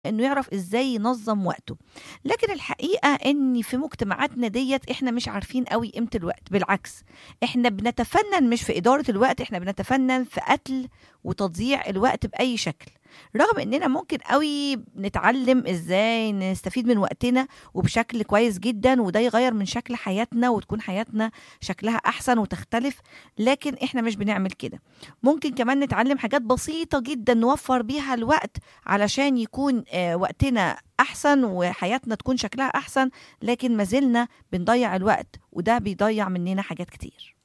انه يعرف ازاي ينظم وقته لكن الحقيقه ان في مجتمعاتنا ديت احنا مش عارفين قوي قيمه الوقت بالعكس احنا بنتفنن مش في اداره الوقت احنا بنتفنن في قتل وتضييع الوقت باي شكل رغم اننا ممكن قوي نتعلم ازاي نستفيد من وقتنا وبشكل كويس جدا وده يغير من شكل حياتنا وتكون حياتنا شكلها احسن وتختلف لكن احنا مش بنعمل كده ممكن كمان نتعلم حاجات بسيطه جدا نوفر بيها الوقت علشان يكون آه، وقتنا احسن وحياتنا تكون شكلها احسن لكن ما زلنا بنضيع الوقت وده بيضيع مننا حاجات كتير